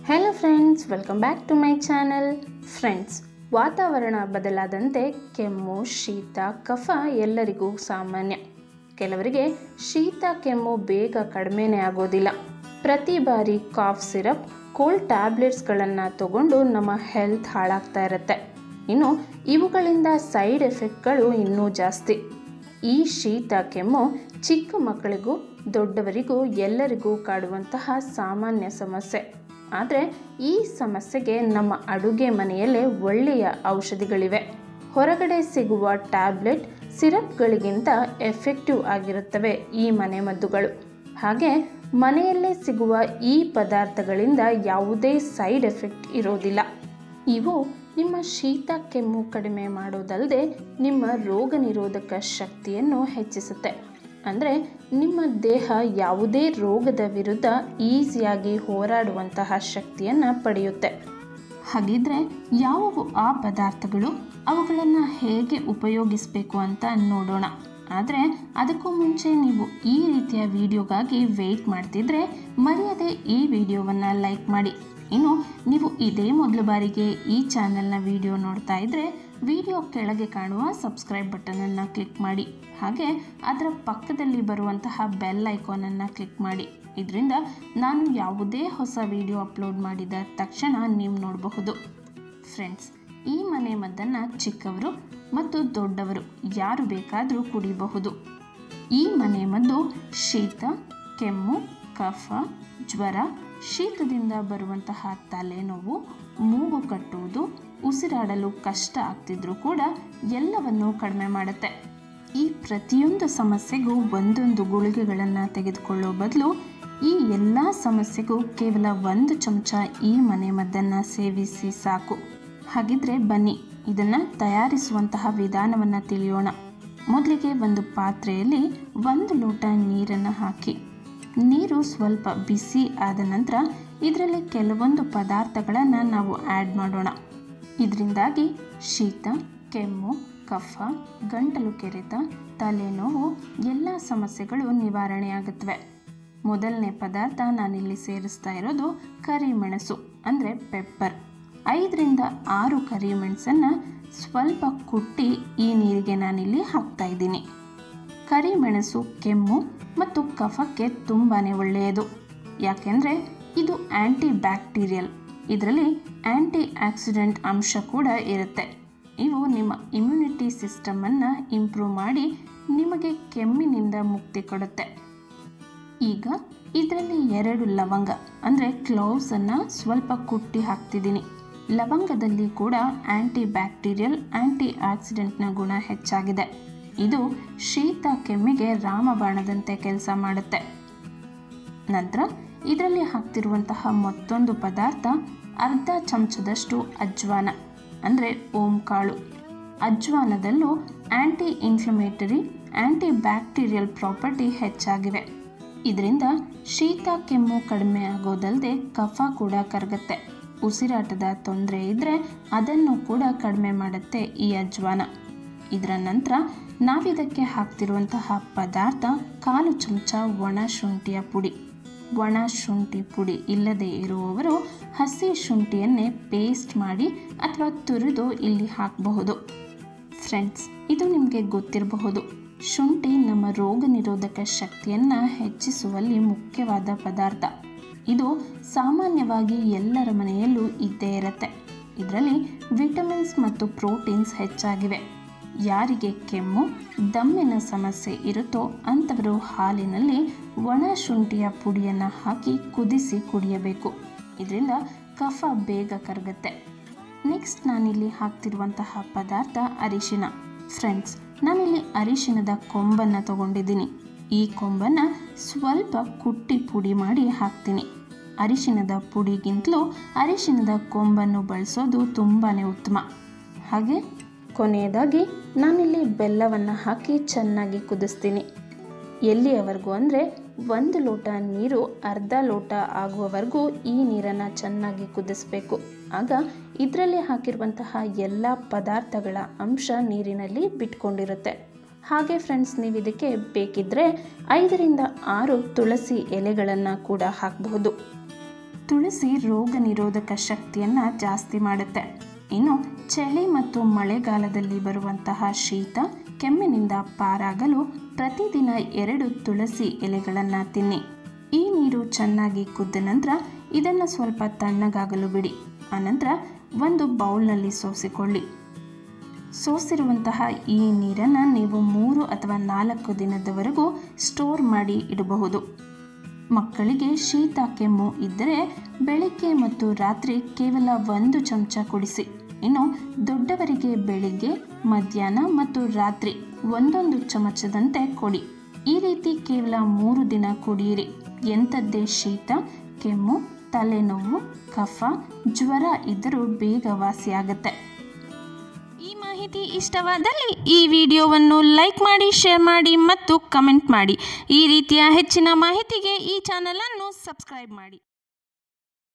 hello friends welcome back to my channel friends ವಾತಾವರಣ ಬದಲಾದಂತೆ ಕೆಮ್ಮು ಶೀತ ಕಫ ಎಲ್ಲರಿಗೂ ಸಾಮಾನ್ಯ ಕೆಲವರಿಗೆ ಶೀತ ಕೆಮ್ಮು ಬೇಗ ಕಡಿಮೆನೇ ಆಗೋದಿಲ್ಲ ಪ್ರತಿ ಬಾರಿ ಕಾಫ್ ಸಿರಪ್ ಕೋಲ್ಡ್ ಟ್ಯಾಬ್ಲೆಟ್ಸ್ಗಳನ್ನು ತಗೊಂಡು ನಮ್ಮ ಹೆಲ್ತ್ ಹಾಳಾಗ್ತಾ ಇರುತ್ತೆ ಇನ್ನು ಇವುಗಳಿಂದ ಸೈಡ್ ಎಫೆಕ್ಟ್ಗಳು ಇನ್ನೂ ಜಾಸ್ತಿ ಈ ಶೀತ ಕೆಮ್ಮು ಚಿಕ್ಕ ಮಕ್ಕಳಿಗೂ ದೊಡ್ಡವರಿಗೂ ಎಲ್ಲರಿಗೂ ಕಾಡುವಂತಹ ಸಾಮಾನ್ಯ ಸಮಸ್ಯೆ ಆದರೆ ಈ ಸಮಸ್ಯೆಗೆ ನಮ್ಮ ಅಡುಗೆ ಮನೆಯಲ್ಲೇ ಒಳ್ಳೆಯ ಔಷಧಿಗಳಿವೆ ಹೊರಗಡೆ ಸಿಗುವ ಟ್ಯಾಬ್ಲೆಟ್ ಸಿರಪ್ಗಳಿಗಿಂತ ಎಫೆಕ್ಟಿವ್ ಆಗಿರುತ್ತವೆ ಈ ಮನೆಮದ್ದುಗಳು ಹಾಗೆ ಮನೆಯಲ್ಲೇ ಸಿಗುವ ಈ ಪದಾರ್ಥಗಳಿಂದ ಯಾವುದೇ ಸೈಡ್ ಎಫೆಕ್ಟ್ ಇರೋದಿಲ್ಲ ಇವು ನಿಮ್ಮ ಶೀತ ಕೆಮ್ಮು ಕಡಿಮೆ ಮಾಡೋದಲ್ಲದೆ ನಿಮ್ಮ ರೋಗ ನಿರೋಧಕ ಶಕ್ತಿಯನ್ನು ಹೆಚ್ಚಿಸುತ್ತೆ ಅಂದರೆ ನಿಮ್ಮ ದೇಹ ಯಾವುದೇ ರೋಗದ ವಿರುದ್ಧ ಈಸಿಯಾಗಿ ಹೋರಾಡುವಂತಹ ಶಕ್ತಿಯನ್ನು ಪಡೆಯುತ್ತೆ ಹಾಗಿದ್ರೆ ಯಾವುವು ಆ ಪದಾರ್ಥಗಳು ಅವುಗಳನ್ನು ಹೇಗೆ ಉಪಯೋಗಿಸಬೇಕು ಅಂತ ನೋಡೋಣ ಆದರೆ ಅದಕ್ಕೂ ಮುಂಚೆ ನೀವು ಈ ರೀತಿಯ ವಿಡಿಯೋಗಾಗಿ ವೆಯ್ಟ್ ಮಾಡ್ತಿದ್ರೆ ಮರೆಯದೆ ಈ ವಿಡಿಯೋವನ್ನು ಲೈಕ್ ಮಾಡಿ ಇನ್ನು ನೀವು ಇದೇ ಮೊದಲು ಬಾರಿಗೆ ಈ ಚಾನಲ್ನ ವಿಡಿಯೋ ನೋಡ್ತಾ ಇದ್ದರೆ ವಿಡಿಯೋ ಕೆಳಗೆ ಕಾಣುವ ಸಬ್ಸ್ಕ್ರೈಬ್ ಬಟನನ್ನು ಕ್ಲಿಕ್ ಮಾಡಿ ಹಾಗೆ ಅದರ ಪಕ್ಕದಲ್ಲಿ ಬರುವಂತಹ ಬೆಲ್ ಐಕಾನನ್ನು ಕ್ಲಿಕ್ ಮಾಡಿ ಇದರಿಂದ ನಾನು ಯಾವುದೇ ಹೊಸ ವಿಡಿಯೋ ಅಪ್ಲೋಡ್ ಮಾಡಿದ ತಕ್ಷಣ ನೀವು ನೋಡಬಹುದು ಫ್ರೆಂಡ್ಸ್ ಈ ಮನೆ ಮದ್ದನ್ನು ಚಿಕ್ಕವರು ಮತ್ತು ದೊಡ್ಡವರು ಯಾರು ಬೇಕಾದರೂ ಕುಡಿಬಹುದು ಈ ಮನೆ ಮದ್ದು ಶೀತ ಕೆಮ್ಮು ಕಫ ಜ್ವರ ಶೀತದಿಂದ ಬರುವಂತಹ ತಲೆನೋವು ಮೂಗು ಕಟ್ಟುವುದು ಉಸಿರಾಡಲು ಕಷ್ಟ ಆಗ್ತಿದ್ರೂ ಕೂಡ ಎಲ್ಲವನ್ನೂ ಕಡಿಮೆ ಮಾಡುತ್ತೆ ಈ ಪ್ರತಿಯೊಂದು ಸಮಸ್ಯೆಗೂ ಒಂದೊಂದು ಗುಳಿಗೆಗಳನ್ನು ತೆಗೆದುಕೊಳ್ಳೋ ಬದಲು ಈ ಎಲ್ಲ ಸಮಸ್ಯೆಗೂ ಕೇವಲ ಒಂದು ಚಮಚ ಈ ಮನೆ ಮದ್ದನ್ನು ಸೇವಿಸಿ ಸಾಕು ಹಾಗಿದ್ರೆ ಬನ್ನಿ ಇದನ್ನು ತಯಾರಿಸುವಂತಹ ವಿಧಾನವನ್ನು ತಿಳಿಯೋಣ ಮೊದಲಿಗೆ ಒಂದು ಪಾತ್ರೆಯಲ್ಲಿ ಒಂದು ಲೋಟ ನೀರನ್ನು ಹಾಕಿ ನೀರು ಸ್ವಲ್ಪ ಬಿಸಿ ಆದ ನಂತರ ಇದರಲ್ಲಿ ಕೆಲವೊಂದು ಪದಾರ್ಥಗಳನ್ನು ನಾವು ಆ್ಯಡ್ ಮಾಡೋಣ ಇದರಿಂದಾಗಿ ಶೀತ ಕೆಮ್ಮು ಕಫ ಗಂಟಲು ಕೆರೆತ ತಲೆನೋವು ಎಲ್ಲ ಸಮಸ್ಯೆಗಳು ನಿವಾರಣೆಯಾಗುತ್ತವೆ ಮೊದಲನೇ ಪದಾರ್ಥ ನಾನಿಲ್ಲಿ ಸೇರಿಸ್ತಾ ಇರೋದು ಕರಿಮೆಣಸು ಅಂದರೆ ಪೆಪ್ಪರ್ ಐದರಿಂದ ಆರು ಕರಿಮೆಣಸನ್ನು ಸ್ವಲ್ಪ ಕುಟ್ಟಿ ಈ ನೀರಿಗೆ ನಾನಿಲ್ಲಿ ಹಾಕ್ತಾ ಇದ್ದೀನಿ ಕರಿಮೆಣಸು ಕೆಮ್ಮು ಮತ್ತು ಕಫಕ್ಕೆ ತುಂಬಾ ಒಳ್ಳೆಯದು ಯಾಕೆಂದರೆ ಇದು ಆ್ಯಂಟಿ ಬ್ಯಾಕ್ಟೀರಿಯಲ್ ಇದರಲ್ಲಿ ಆ್ಯಂಟಿ ಆಕ್ಸಿಡೆಂಟ್ ಅಂಶ ಕೂಡ ಇರುತ್ತೆ ಇವು ನಿಮ್ಮ ಇಮ್ಯುನಿಟಿ ಸಿಸ್ಟಮನ್ನು ಇಂಪ್ರೂವ್ ಮಾಡಿ ನಿಮಗೆ ಕೆಮ್ಮಿನಿಂದ ಮುಕ್ತಿ ಕೊಡುತ್ತೆ ಈಗ ಇದರಲ್ಲಿ ಎರಡು ಲವಂಗ ಅಂದರೆ ಕ್ಲೌಸನ್ನು ಸ್ವಲ್ಪ ಕುಟ್ಟಿ ಹಾಕ್ತಿದ್ದೀನಿ ಲವಂಗದಲ್ಲಿ ಕೂಡ ಆ್ಯಂಟಿ ಬ್ಯಾಕ್ಟೀರಿಯಲ್ ಆ್ಯಂಟಿ ಆಕ್ಸಿಡೆಂಟ್ನ ಗುಣ ಹೆಚ್ಚಾಗಿದೆ ಇದು ಶೀತ ಕೆಮ್ಮಿಗೆ ರಾಮಬಾಣದಂತೆ ಕೆಲಸ ಮಾಡುತ್ತೆ ನಂತರ ಇದರಲ್ಲಿ ಹಾಕ್ತಿರುವಂತಹ ಮತ್ತೊಂದು ಪದಾರ್ಥ ಅರ್ಧ ಚಮಚದಷ್ಟು ಅಜ್ವಾನ ಅಂದರೆ ಓಂ ಕಾಳು ಅಜ್ವಾನದಲ್ಲೂ anti inflammatory antibacterial property ಹೆಚ್ಚಾಗಿವೆ ಇದರಿಂದ ಶೀತ ಕೆಮ್ಮು ಕಡಿಮೆ ಆಗೋದಲ್ಲದೆ ಕಫ ಕೂಡ ಕರಗುತ್ತೆ ಉಸಿರಾಟದ ತೊಂದರೆ ಇದ್ದರೆ ಅದನ್ನು ಕೂಡ ಕಡಿಮೆ ಮಾಡುತ್ತೆ ಈ ಅಜ್ವಾನ ಇದರ ನಂತರ ನಾವಿದಕ್ಕೆ ಹಾಕ್ತಿರುವಂತಹ ಪದಾರ್ಥ ಕಾಲು ಚಮಚ ಒಣ ಶುಂಠಿಯ ಪುಡಿ ಒಣ ಶುಂಠಿ ಪುಡಿ ಇಲ್ಲದೆ ಇರುವವರು ಹಸಿ ಶುಂಠಿಯನ್ನೇ ಪೇಸ್ಟ್ ಮಾಡಿ ಅಥವಾ ತುರಿದು ಇಲ್ಲಿ ಹಾಕಬಹುದು ಫ್ರೆಂಡ್ಸ್ ಇದು ನಿಮಗೆ ಗೊತ್ತಿರಬಹುದು ಶುಂಠಿ ನಮ್ಮ ರೋಗ ನಿರೋಧಕ ಶಕ್ತಿಯನ್ನು ಹೆಚ್ಚಿಸುವಲ್ಲಿ ಮುಖ್ಯವಾದ ಪದಾರ್ಥ ಇದು ಸಾಮಾನ್ಯವಾಗಿ ಎಲ್ಲರ ಮನೆಯಲ್ಲೂ ಇದ್ದೇ ಇರುತ್ತೆ ಇದರಲ್ಲಿ ವಿಟಮಿನ್ಸ್ ಮತ್ತು ಪ್ರೋಟೀನ್ಸ್ ಹೆಚ್ಚಾಗಿವೆ ಯಾರಿಗೆ ಕೆಮ್ಮು ದಮ್ಮಿನ ಸಮಸ್ಯೆ ಇರುತ್ತೋ ಅಂಥವರು ಹಾಲಿನಲ್ಲಿ ಒಣ ಶುಂಠಿಯ ಪುಡಿಯನ್ನು ಹಾಕಿ ಕುದಿಸಿ ಕುಡಿಯಬೇಕು ಇದರಿಂದ ಕಫ ಬೇಗ ಕರಗುತ್ತೆ ನೆಕ್ಸ್ಟ್ ನಾನಿಲ್ಲಿ ಹಾಕ್ತಿರುವಂತಹ ಪದಾರ್ಥ ಅರಿಶಿನ ಫ್ರೆಂಡ್ಸ್ ನಾನಿಲ್ಲಿ ಅರಿಶಿನದ ಕೊಂಬನ್ನು ತಗೊಂಡಿದ್ದೀನಿ ಈ ಕೊಂಬನ್ನು ಸ್ವಲ್ಪ ಕುಟ್ಟಿ ಪುಡಿ ಮಾಡಿ ಹಾಕ್ತೀನಿ ಅರಿಶಿನದ ಪುಡಿಗಿಂತಲೂ ಅರಿಶಿನದ ಕೊಂಬನ್ನು ಬಳಸೋದು ತುಂಬಾ ಉತ್ತಮ ಹಾಗೆ ಕೊನೆಯದಾಗಿ ನಾನಿಲ್ಲಿ ಬೆಲ್ಲವನ್ನು ಹಾಕಿ ಚೆನ್ನಾಗಿ ಕುದಿಸ್ತೀನಿ ಎಲ್ಲಿಯವರೆಗೂ ಅಂದರೆ ಒಂದು ಲೋಟ ನೀರು ಅರ್ಧ ಲೋಟ ಆಗುವವರೆಗೂ ಈ ನೀರನ್ನು ಚೆನ್ನಾಗಿ ಕುದಿಸ್ಬೇಕು ಆಗ ಇದರಲ್ಲಿ ಹಾಕಿರುವಂತಹ ಎಲ್ಲ ಪದಾರ್ಥಗಳ ಅಂಶ ನೀರಿನಲ್ಲಿ ಬಿಟ್ಕೊಂಡಿರುತ್ತೆ ಹಾಗೆ ಫ್ರೆಂಡ್ಸ್ ನೀವು ಇದಕ್ಕೆ ಬೇಕಿದ್ದರೆ ಐದರಿಂದ ಆರು ತುಳಸಿ ಎಲೆಗಳನ್ನು ಕೂಡ ಹಾಕಬಹುದು ತುಳಸಿ ರೋಗ ನಿರೋಧಕ ಶಕ್ತಿಯನ್ನು ಜಾಸ್ತಿ ಮಾಡುತ್ತೆ ಇನ್ನು ಚಳಿ ಮತ್ತು ಮಳೆಗಾಲದಲ್ಲಿ ಬರುವಂತಹ ಶೀತ ಕೆಮ್ಮಿನಿಂದ ಪಾರಾಗಲು ಪ್ರತಿದಿನ ಎರಡು ತುಳಸಿ ಎಲೆಗಳನ್ನು ತಿನ್ನಿ ಈ ನೀರು ಚೆನ್ನಾಗಿ ಕುದ್ದ ನಂತರ ಇದನ್ನು ಸ್ವಲ್ಪ ತಣ್ಣಗಾಗಲು ಬಿಡಿ ಅನಂತರ ಒಂದು ಬೌಲ್ನಲ್ಲಿ ಸೋಸಿಕೊಳ್ಳಿ ಸೋಸಿರುವಂತಹ ಈ ನೀರನ್ನು ನೀವು ಮೂರು ಅಥವಾ ನಾಲ್ಕು ದಿನದವರೆಗೂ ಸ್ಟೋರ್ ಮಾಡಿ ಇಡಬಹುದು ಮಕ್ಕಳಿಗೆ ಶೀತ ಕೆಮ್ಮು ಇದ್ದರೆ ಬೆಳಿಗ್ಗೆ ಮತ್ತು ರಾತ್ರಿ ಕೇವಲ ಒಂದು ಚಮಚ ಕುಡಿಸಿ ಇನ್ನು ದೊಡ್ಡವರಿಗೆ ಬೆಳಿಗ್ಗೆ ಮಧ್ಯಾಹ್ನ ಮತ್ತು ರಾತ್ರಿ ಒಂದೊಂದು ಚಮಚದಂತೆ ಕೊಡಿ ಈ ರೀತಿ ಕೇವಲ ಮೂರು ದಿನ ಕುಡಿಯಿರಿ ಎಂಥದ್ದೇ ಶೀತ ಕೆಮ್ಮು ತಲೆನೋವು ಕಫ ಜ್ವರ ಇದ್ದರೂ ಬೇಗ ವಾಸಿಯಾಗುತ್ತೆ ಈ ಮಾಹಿತಿ ಇಷ್ಟವಾದಲ್ಲಿ ಈ ವಿಡಿಯೋವನ್ನು ಲೈಕ್ ಮಾಡಿ ಶೇರ್ ಮಾಡಿ ಮತ್ತು ಕಮೆಂಟ್ ಮಾಡಿ ಈ ರೀತಿಯ ಹೆಚ್ಚಿನ ಮಾಹಿತಿಗೆ ಈ ಚಾನಲನ್ನು ಸಬ್ಸ್ಕ್ರೈಬ್ ಮಾಡಿ